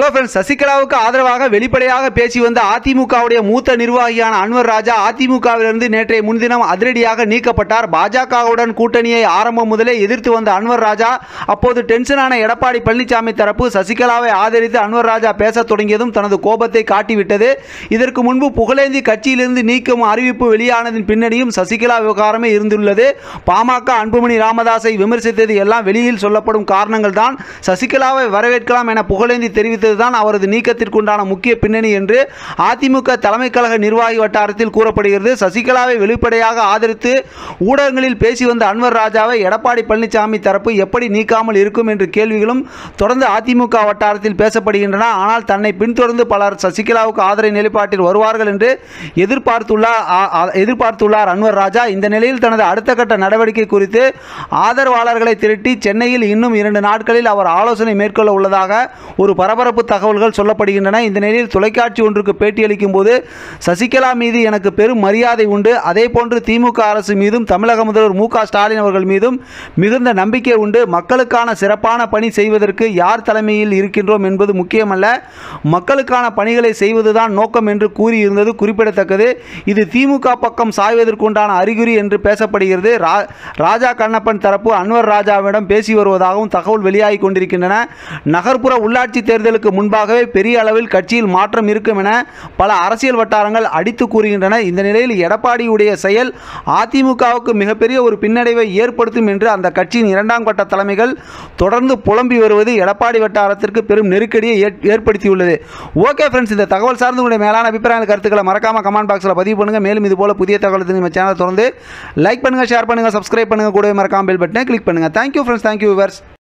hello friends சசிகலாவுக்கு ஆதரவாக வெளிப்படையாக பேசி வந்த அதிமுகவுடைய மூத்த நிர்வாகியான அன்வர் ராஜா அதிமுகவிலிருந்து நேற்றைய முன்தினம் அதிரடியாக நீக்கப்பட்டார் பாஜகவுடன் கூட்டணியை ஆரம்பம் முதலே எதிர்த்து வந்த அன்வர் ராஜா அப்போது டென்ஷனான எடப்பாடி பழனிசாமி தரப்பு சசிகலாவை ஆதரித்து அன்வர் ராஜா பேசத் தொடங்கியதும் தனது கோபத்தை காட்டிவிட்டது இதற்கு முன்பு புகழேந்தி கட்சியிலிருந்து நீக்கும் அறிவிப்பு வெளியானதின் பின்னணியும் சசிகலா விவகாரமே இருந்துள்ளது பாமக அன்புமணி ராமதாஸை விமர்சித்தது எல்லாம் வெளியில் சொல்லப்படும் காரணங்கள் தான் சசிகலாவை வரவேற்கலாம் என புகழேந்தி தெரிவித்ததுதான் அவரது நீக்கத்திற்குண்டான முக்கிய பின்னணி என்று அதிமுக தலைமை கழக நிர்வாகி வட்டாரத்தில் கூறப்படுகிறது சசிகலாவை வெளிப்படையாக ஆதரித்து ஊடகங்களில் பேசி வந்த அன்வர் ராஜாவை எடப்பாடி பழனிசாமி தரப்பு எப்படி நீக்காமல் இருக்கும் என்ற கேள்விகளும் தொடர்ந்து அதிமுக வட்டாரத்தில் பேசப்படுகின்றன ஆனால் தன்னை பின்தொடர்ந்து பலர் சசிகலாவுக்கு ஆதரவு நிலைப்பாட்டில் வருவார்கள் என்று எதிர்பார்த்துள்ளார் ஆ- ஆ- எதிர்பார்த்துள்ளார் அன்வர் ராஜா இந்த நிலையில் தனது அடுத்த கட்ட நடவடிக்கை குறித்து ஆதரவாளர்களை திரட்டி சென்னையில் இன்னும் இரண்டு நாட்களில் அவர் ஆலோசனை மேற்கொள்ள உள்ளதாக ஒரு பரபரப்பு தகவல்கள் சொல்லப்படுகின்றன இந்த நிலையில் தொலைக்காட்சி ஒன்றுக்கு பேட்டியளிக்கும் போது சசிகலா மீது எனக்கு பெரும் மரியாதை உண்டு அதே போன்று திமுக அரசு மீதும் தமிழக முதல்வர் மு க ஸ்டாலின் அவர்கள் மீதும் மிகுந்த நம்பிக்கை உண்டு மக்களுக்கான சிறப்பான பணி செய்வதற்கு யார் தலைமையில் இருக்கின்றோம் என்பது முக்கியமல்ல மக்களுக்கான பணிகளை செய்வதுதான் நோக்கம் என்று கூறியிருந்தது குறிப்பிடத்தக்கது இது திமுக பக்கம் சாய்வதற்குண்டான அறிகுறி என்று பேசப்படுகிறது ரா- ராஜா கண்ணப்பன் தரப்பு அன்வர் ராஜாவிடம் பேசி வருவதாகவும் தகவல் வெளியாகி கொண்டிருக்கின்றன நகர்ப்புற உள்ளாட்சி தேர்தலுக்கு முன்பாகவே பெரிய அளவில் கட்சியில் மாற்றம் இருக்கும் என பல அரசியல் வட்டாரங்கள் அடித்து கூறுகின்றன இந்த நிலையில் எடப்பாடியுடைய செயல் அதிமுகவுக்கு மிகப்பெரிய ஒரு பின்னடைவை ஏற்படுத்தும் என்று அந்த கட்சியின் இரண்டாம் கட்ட தலைமைகள் தொடர்ந்து புலம்பி வருவது எடப்பாடி வட்டாரத்திற்கு பெரும் நெருக்கடியை ஏற்- ஏற்படுத்தியுள்ளது ஓகே ஃப்ரெண்ட்ஸ் இந்த தகவல் சார்ந்து உங்களுடைய மேலான அபிப்பிராயங்கள் கருத்துக்களை மறக்காம கமெண்ட் பாக்ஸில் பதிவு பண்ணுங்க மேலும் இது போல புதிய தகவல் தெரிஞ்சு நம்ம சேனல் தொடர்ந்து லைக் பண்ணுங்க ஷேர் பண்ணுங்க சப்ஸ்கிரைப் பண்ணுங்க கூடவே மறக்காம பெல் பட்டனை கிளிக் பண்ணுங்க தேங்க்யூ ஃப்ரெண்ட்ஸ் தேங்க்யூ விவர்ஸ்